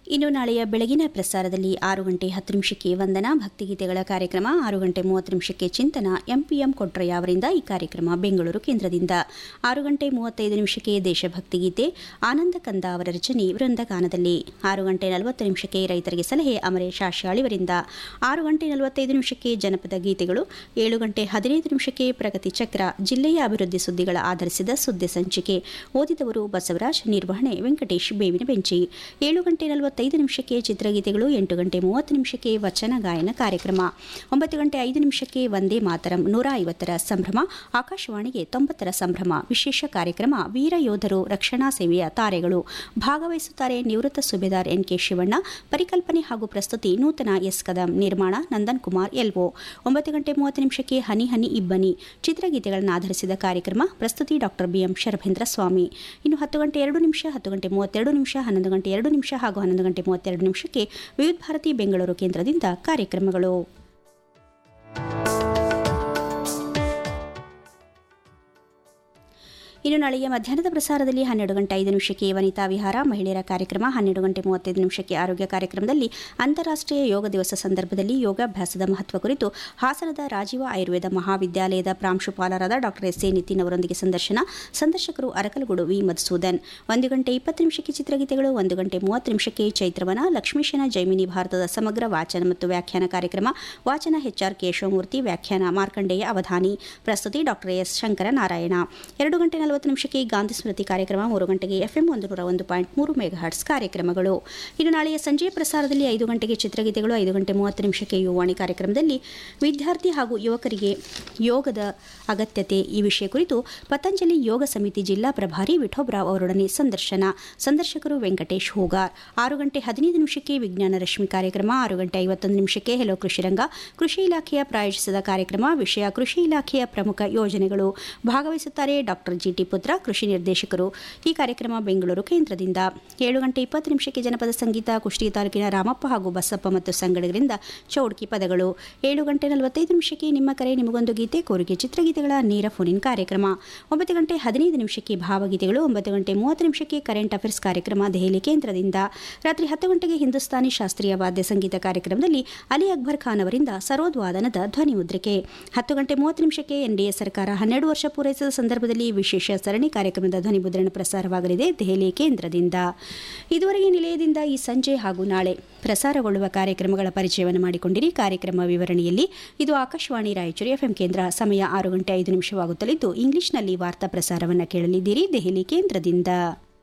ಇನ್ನು ನಾಳೆಯ ಬೆಳಗಿನ ಪ್ರಸಾರದಲ್ಲಿ ಆರು ಗಂಟೆ ಹತ್ತು ನಿಮಿಷಕ್ಕೆ ವಂದನಾ ಭಕ್ತಿಗೀತೆಗಳ ಕಾರ್ಯಕ್ರಮ ಆರು ಗಂಟೆ ಮೂವತ್ತು ನಿಮಿಷಕ್ಕೆ ಚಿಂತನ ಎಂಪಿಎಂ ಕೊಟ್ರಯ್ಯ ಅವರಿಂದ ಈ ಕಾರ್ಯಕ್ರಮ ಬೆಂಗಳೂರು ಕೇಂದ್ರದಿಂದ ಆರು ಗಂಟೆ ಮೂವತ್ತೈದು ನಿಮಿಷಕ್ಕೆ ದೇಶಭಕ್ತಿ ಗೀತೆ ಆನಂದ ಕಂದ ಅವರ ರಚನೆ ವೃಂದಗಾನದಲ್ಲಿ ಆರು ಗಂಟೆ ನಲವತ್ತು ನಿಮಿಷಕ್ಕೆ ರೈತರಿಗೆ ಸಲಹೆ ಅಮರೇಶ್ ಆಶಾಳಿವರಿಂದ ಆರು ಗಂಟೆ ನಲವತ್ತೈದು ನಿಮಿಷಕ್ಕೆ ಜನಪದ ಗೀತೆಗಳು ಏಳು ಗಂಟೆ ಹದಿನೈದು ನಿಮಿಷಕ್ಕೆ ಪ್ರಗತಿ ಚಕ್ರ ಜಿಲ್ಲೆಯ ಅಭಿವೃದ್ಧಿ ಸುದ್ದಿಗಳ ಆಧರಿಸಿದ ಸುದ್ದಿ ಸಂಚಿಕೆ ಓದಿದವರು ಬಸವರಾಜ್ ನಿರ್ವಹಣೆ ವೆಂಕಟೇಶ್ ಬೇವಿನ ಬೆಂಚಿ ಏಳು ಗಂಟೆ ನಲವತ್ತೈದು ನಿಮಿಷಕ್ಕೆ ಚಿತ್ರಗೀತೆಗಳು ಎಂಟು ಗಂಟೆ ಮೂವತ್ತು ನಿಮಿಷಕ್ಕೆ ವಚನ ಗಾಯನ ಕಾರ್ಯಕ್ರಮ ಒಂಬತ್ತು ಗಂಟೆ ಐದು ನಿಮಿಷಕ್ಕೆ ವಂದೇ ಮಾತರಂ ನೂರ ಐವತ್ತರ ಸಂಭ್ರಮ ಆಕಾಶವಾಣಿಗೆ ತೊಂಬತ್ತರ ಸಂಭ್ರಮ ವಿಶೇಷ ಕಾರ್ಯಕ್ರಮ ವೀರ ಯೋಧರು ರಕ್ಷಣಾ ಸೇವೆಯ ತಾರೆಗಳು ಭಾಗವಹಿಸುತ್ತಾರೆ ನಿವೃತ್ತ ಸುಬೇದಾರ್ ಎನ್ ಕೆ ಶಿವಣ್ಣ ಪರಿಕಲ್ಪನೆ ಹಾಗೂ ಪ್ರಸ್ತುತಿ ನೂತನ ಎಸ್ ಕದಂ ನಿರ್ಮಾಣ ನಂದನ್ ಕುಮಾರ್ ಎಲ್ಒ ಒಂಬತ್ತು ಗಂಟೆ ಮೂವತ್ತು ನಿಮಿಷಕ್ಕೆ ಹನಿ ಹನಿ ಇಬ್ಬನಿ ಚಿತ್ರಗೀತೆಗಳನ್ನು ಆಧರಿಸಿದ ಕಾರ್ಯಕ್ರಮ ಪ್ರಸ್ತುತಿ ಡಾಕ್ಟರ್ ಬಿಎಂ ಶರಭೇಂದ್ರ ಸ್ವಾಮಿ ಇನ್ನು ಹತ್ತು ಗಂಟೆ ಎರಡು ನಿಮಿಷ ಹತ್ತು ಗಂಟೆ ಮೂವತ್ತೆರಡು ನಿಮಿಷ ಹನ್ನೊಂದು ಗಂಟೆ ಎರಡು ನಿಮಿಷ ಹಾಗೂ ಹನ್ನೊಂದು ಗಂಟೆ ಮೂವತ್ತೆರಡು ನಿಮಿಷಕ್ಕೆ ವಿವಿಧ ಭಾರತಿ ಬೆಂಗಳೂರು ಕೇಂದ್ರದಿಂದ ಕಾರ್ಯಕ್ರಮಗಳು ಇನ್ನು ನಾಳೆಯ ಮಧ್ಯಾಹ್ನದ ಪ್ರಸಾರದಲ್ಲಿ ಹನ್ನೆರಡು ಗಂಟೆ ಐದು ನಿಮಿಷಕ್ಕೆ ವನಿತಾ ವಿಹಾರ ಮಹಿಳೆಯರ ಕಾರ್ಯಕ್ರಮ ಹನ್ನೆರಡು ಗಂಟೆ ಮೂವತ್ತೈದು ನಿಮಿಷಕ್ಕೆ ಆರೋಗ್ಯ ಕಾರ್ಯಕ್ರಮದಲ್ಲಿ ಅಂತಾರಾಷ್ಟ್ರೀಯ ಯೋಗ ದಿವಸ ಸಂದರ್ಭದಲ್ಲಿ ಯೋಗಾಭ್ಯಾಸದ ಮಹತ್ವ ಕುರಿತು ಹಾಸನದ ರಾಜೀವ ಆಯುರ್ವೇದ ಮಹಾವಿದ್ಯಾಲಯದ ಪ್ರಾಂಶುಪಾಲರಾದ ಡಾಕ್ಟರ್ ಎಸ್ ಎ ನಿತಿನ್ ಅವರೊಂದಿಗೆ ಸಂದರ್ಶನ ಸಂದರ್ಶಕರು ಅರಕಲಗೂಡು ವಿ ಮಧುಸೂದನ್ ಒಂದು ಗಂಟೆ ಇಪ್ಪತ್ತು ನಿಮಿಷಕ್ಕೆ ಚಿತ್ರಗೀತೆಗಳು ಒಂದು ಗಂಟೆ ಮೂವತ್ತು ನಿಮಿಷಕ್ಕೆ ಚೈತ್ರವನ ಲಕ್ಷ್ಮೀಶನ ಜೈಮಿನಿ ಭಾರತದ ಸಮಗ್ರ ವಾಚನ ಮತ್ತು ವ್ಯಾಖ್ಯಾನ ಕಾರ್ಯಕ್ರಮ ವಾಚನ ಎಚ್ಆರ್ ಕೇಶವಮೂರ್ತಿ ವ್ಯಾಖ್ಯಾನ ಮಾರ್ಕಂಡೇಯ ಅವಧಾನಿ ಪ್ರಸ್ತುತಿ ಡಾಕ್ಟರ್ ಎಸ್ ಶಂಕರ ನಾರಾಯಣ ಎರಡು ಗಂಟೆ ನಲವತ್ತು ನಿಮಿಷಕ್ಕೆ ಗಾಂಧಿ ಸ್ಮೃತಿ ಕಾರ್ಯಕ್ರಮ ಮೂರು ಗಂಟೆಗೆ ಎಫ್ಎಂ ಒಂದು ನೂರ ಒಂದು ಪಾಯಿಂಟ್ ಮೂರು ಮೆಗಾಹರ್ಟ್ಸ್ ಕಾರ್ಯಕ್ರಮಗಳು ಇನ್ನು ನಾಳೆಯ ಸಂಜೆಯ ಪ್ರಸಾರದಲ್ಲಿ ಐದು ಗಂಟೆಗೆ ಚಿತ್ರಗೀತೆಗಳು ಐದು ಗಂಟೆ ಮೂವತ್ತು ನಿಮಿಷಕ್ಕೆ ಯುವಾಣಿ ಕಾರ್ಯಕ್ರಮದಲ್ಲಿ ವಿದ್ಯಾರ್ಥಿ ಹಾಗೂ ಯುವಕರಿಗೆ ಯೋಗದ ಅಗತ್ಯತೆ ಈ ವಿಷಯ ಕುರಿತು ಪತಂಜಲಿ ಯೋಗ ಸಮಿತಿ ಜಿಲ್ಲಾ ಪ್ರಭಾರಿ ವಿಠೋಬ್ರಾವ್ ಅವರೊಡನೆ ಸಂದರ್ಶನ ಸಂದರ್ಶಕರು ವೆಂಕಟೇಶ್ ಹೂಗಾರ್ ಆರು ಗಂಟೆ ಹದಿನೈದು ನಿಮಿಷಕ್ಕೆ ವಿಜ್ಞಾನ ರಶ್ಮಿ ಕಾರ್ಯಕ್ರಮ ಆರು ಗಂಟೆ ಐವತ್ತೊಂದು ನಿಮಿಷಕ್ಕೆ ಹೆಲೋ ಕೃಷಿರಂಗ ಕೃಷಿ ಇಲಾಖೆಯ ಪ್ರಾಯೋಜಿಸಿದ ಕಾರ್ಯಕ್ರಮ ವಿಷಯ ಕೃಷಿ ಇಲಾಖೆಯ ಪ್ರಮುಖ ಯೋಜನೆಗಳು ಭಾಗವಹಿಸುತ್ತಾರೆ ಡಾಕ್ಟರ್ ಜಿಟಿ ಪುತ್ರ ಕೃಷಿ ನಿರ್ದೇಶಕರು ಈ ಕಾರ್ಯಕ್ರಮ ಬೆಂಗಳೂರು ಕೇಂದ್ರದಿಂದ ಏಳು ಗಂಟೆ ಇಪ್ಪತ್ತು ನಿಮಿಷಕ್ಕೆ ಜನಪದ ಸಂಗೀತ ಕುಷ್ಟಗಿ ತಾಲೂಕಿನ ರಾಮಪ್ಪ ಹಾಗೂ ಬಸಪ್ಪ ಮತ್ತು ಸಂಗಡಗರಿಂದ ಚೌಡ್ಕಿ ಪದಗಳು ಏಳು ಗಂಟೆ ನಲವತ್ತೈದು ನಿಮಿಷಕ್ಕೆ ನಿಮ್ಮ ಕರೆ ನಿಮಗೊಂದು ಗೀತೆ ಕೋರಿಕೆ ಚಿತ್ರಗೀತೆಗಳ ನೇರ ಫೋನಿನ್ ಕಾರ್ಯಕ್ರಮ ಒಂಬತ್ತು ಗಂಟೆ ಹದಿನೈದು ನಿಮಿಷಕ್ಕೆ ಭಾವಗೀತೆಗಳು ಒಂಬತ್ತು ಗಂಟೆ ಮೂವತ್ತು ನಿಮಿಷಕ್ಕೆ ಕರೆಂಟ್ ಅಫೇರ್ಸ್ ಕಾರ್ಯಕ್ರಮ ದೆಹಲಿ ಕೇಂದ್ರದಿಂದ ರಾತ್ರಿ ಹತ್ತು ಗಂಟೆಗೆ ಹಿಂದೂಸ್ತಾನಿ ಶಾಸ್ತ್ರೀಯ ವಾದ್ಯ ಸಂಗೀತ ಕಾರ್ಯಕ್ರಮದಲ್ಲಿ ಅಲಿ ಅಕ್ಬರ್ ಖಾನ್ ಅವರಿಂದ ಸರೋದ್ವಾದನದ ಧ್ವನಿ ಮುದ್ರಿಕೆ ಹತ್ತು ಗಂಟೆ ಮೂವತ್ತು ನಿಮಿಷಕ್ಕೆ ಎನ್ಡಿಎ ಸರ್ಕಾರ ಹನ್ನೆರಡು ವರ್ಷ ಪೂರೈಸಿದ ಸಂದರ್ಭದಲ್ಲಿ ವಿಶೇಷ ಸರಣಿ ಕಾರ್ಯಕ್ರಮದ ಧ್ವನಿ ಮುದ್ರಣ ಪ್ರಸಾರವಾಗಲಿದೆ ದೆಹಲಿ ಕೇಂದ್ರದಿಂದ ಇದುವರೆಗೆ ನಿಲಯದಿಂದ ಈ ಸಂಜೆ ಹಾಗೂ ನಾಳೆ ಪ್ರಸಾರಗೊಳ್ಳುವ ಕಾರ್ಯಕ್ರಮಗಳ ಪರಿಚಯವನ್ನು ಮಾಡಿಕೊಂಡಿರಿ ಕಾರ್ಯಕ್ರಮ ವಿವರಣೆಯಲ್ಲಿ ಇದು ಆಕಾಶವಾಣಿ ರಾಯಚೂರು ಎಫ್ಎಂ ಕೇಂದ್ರ ಸಮಯ ಆರು ಗಂಟೆ ಐದು ನಿಮಿಷವಾಗುತ್ತಲಿದ್ದು ಇಂಗ್ಲಿಷ್ನಲ್ಲಿ ವಾರ್ತಾ ಪ್ರಸಾರವನ್ನು ಕೇಳಲಿದ್ದೀರಿ ದೆಹಲಿ ಕೇಂದ್ರದಿಂದ